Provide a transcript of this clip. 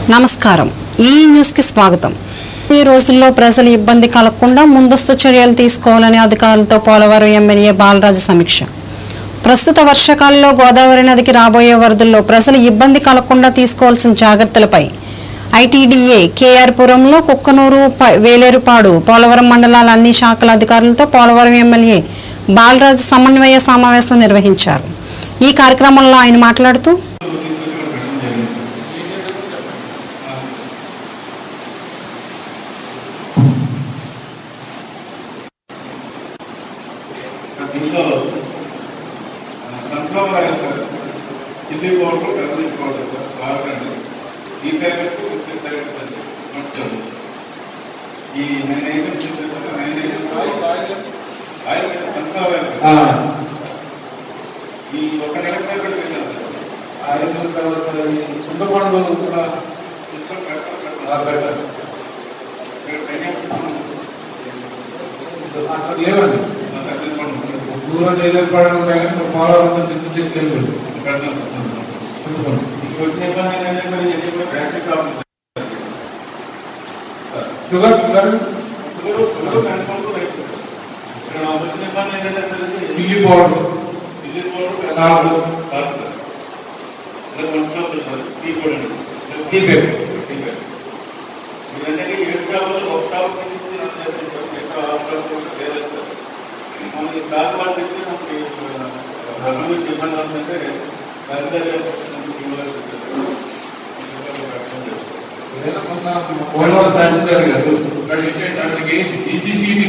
నమస్కారం ఈ న్యూస్ కి స్వాగతం ఈ రోజుల్లో ప్రజలు ఇబ్బంది కలగకుండా ముందస్తు చర్యలు తీసుకోవాలని అధికారులతో పోలవరం ఎమ్మెల్యే బాలరాజు సమీక్ష ప్రస్తుత వర్షాకాలంలో గోదావరి నదికి రాబోయే వరదల్లో ప్రజలు ఇబ్బంది కలగకుండా తీసుకోవాల్సిన జాగ్రత్తలపై ఐటీడీఏ కేఆర్ పురంలో కుక్కనూరు ప- వేలేరుపాడు పోలవరం మండలాల అన్ని శాఖల అధికారులతో పోలవరం ఎమ్మెల్యే బాలరాజు సమన్వయ సమావేశం నిర్వహించారు ఈ కార్యక్రమంలో ఆయన మాట్లాడుతూ దీంట్లో sunflower oil sir chilli powder curry powder sir వాడకండి ఈ ప్యాకెట్ ఫిఫ్టీ ప్యాకెట్స్ అండి మొత్తం ఈ నైన్ ఐటమ్స్ ఉంటాయి కదా nine items oil sunflower oil ఆ, ఈ ఒక నెల ప్యాకెట్ పెట్టారు సార్ ఆయిల్ తర్వాత ఈ చింతపండు కూడా కొంచెం పెట్టాలి ఆ పెట్టాలి. ఇక్కడ ట్రైనింగ్ అక్కడ లేవండి ఊళ్ళో చేయలేకపోవడం ఉంటాయి కానీ ఇప్పుడు పోలవరం నుంచి చింత చెట్లు ఏం లేవు. చింతపండు వచ్చిన ఇబ్బంది ఏంటంటే మరి ఇది కూడా gastric problem sugar sugar sugar sugar control రైతు ఇక్కడ వచ్చిన ఇబ్బంది ఏంటంటే తెలిసి chilli powder chilli powder salt. Salt ఇలా వన్ షాప్ సార్ టీ కూడా టీ బ్యాగ్. ఇదంటే ఏడు షాపులు ఒక షాప్ నుంచి రెండు చేస్తుంటారు ఎక్కువ ఆరు షాపులు కూడా వేరే సార్ మనకి బ్యాక్ వాళ్ళు తెచ్చి మనకి డబ్బులు గురించి ఇబ్బంది అవుతుందంటే పెద్ద ఏదైనా మొన్న పోలవరం తహసీల్దార్ గారు ఇక్కడ ఏంటంటే ఈసీసీ